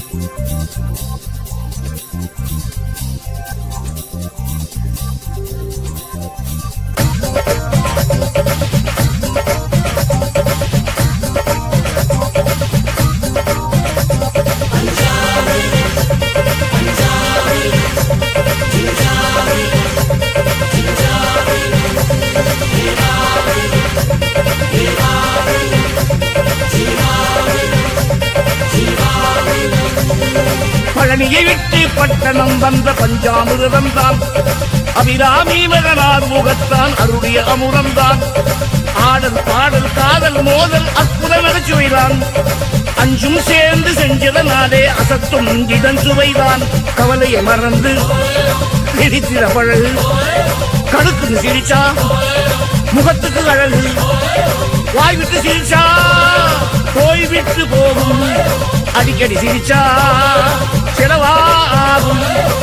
பழனியை விட்டு பட்டணம் வந்த பஞ்சாமிரதம் தான் அபிராமி மகனார் முகத்தான் அருடைய அமுதம்தான் ஆடல் பாடல் காதல் மோதல் அற்புத நகைச்சுவைதான் அஞ்சும் சேர்ந்து செஞ்சதனாலே அசத்தும் இதன் சுவைதான் கவலையை மறந்து பிடித்திட பழகு கடுக்குன்னு சிரிச்சா முகத்துக்கு அழகு வாய் விட்டு சிரிச்சா போய் விட்டு போகும் அடிக்கடி சிரிச்சா செலவாகும்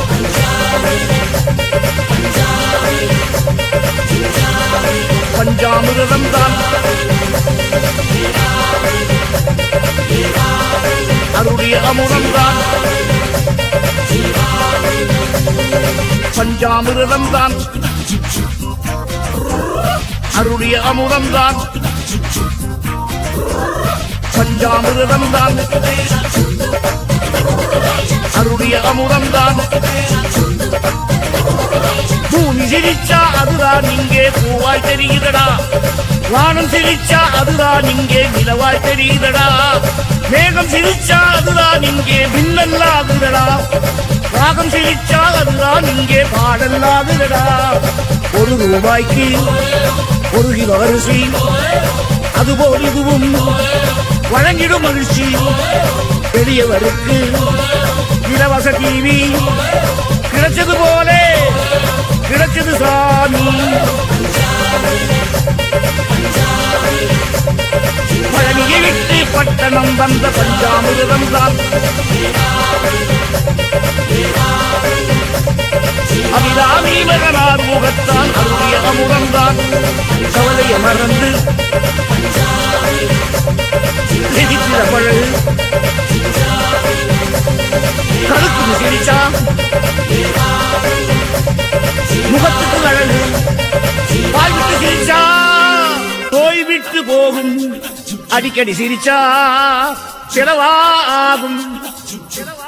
பஞ்சாமிரதம் தான் அருடைய அமுதம் தான் பஞ்சாமிரதம் தான் அருடைய அமுதம் தான் பஞ்சாமிரதம் தான் அருடைய அமுதம் தான் பூமி சிரிச்சா அதுதான் இங்கே பூவாய் தெரியுதடா வானம் சிரிச்சா அதுதான் இங்கே நிலவாய் தெரியுதடா மேகம் சிரிச்சா அதுதான் இங்கே மின்னல்லாகுதடா ராகம் சிரிச்சா அதுதான் இங்கே பாடல்லாகுதடா ஒரு ரூபாய்க்கு ஒரு கிலோ அரிசி அதுபோல் இதுவும் வழங்கிடும் மகிழ்ச்சி பெரியவருக்கு இலவச டிவி கிடைச்சது போலே கிடைச்சது சாமி பழனியை விட்டு பட்டணம் வந்த பஞ்சாமிரதம் தான் அபிராமி மகனார் முகத்தான் அருடைய அமுதம் தான் கவலையை மறந்து எதிர்க்கிற பழகு கழுத்துக்கு சிரிச்சா முகத்துக்கு அழகு வாய் விட்டு சிரிச்சா போய் விட்டு போகும் அடிக்கடி சிரிச்சா செலவாகும் செலவா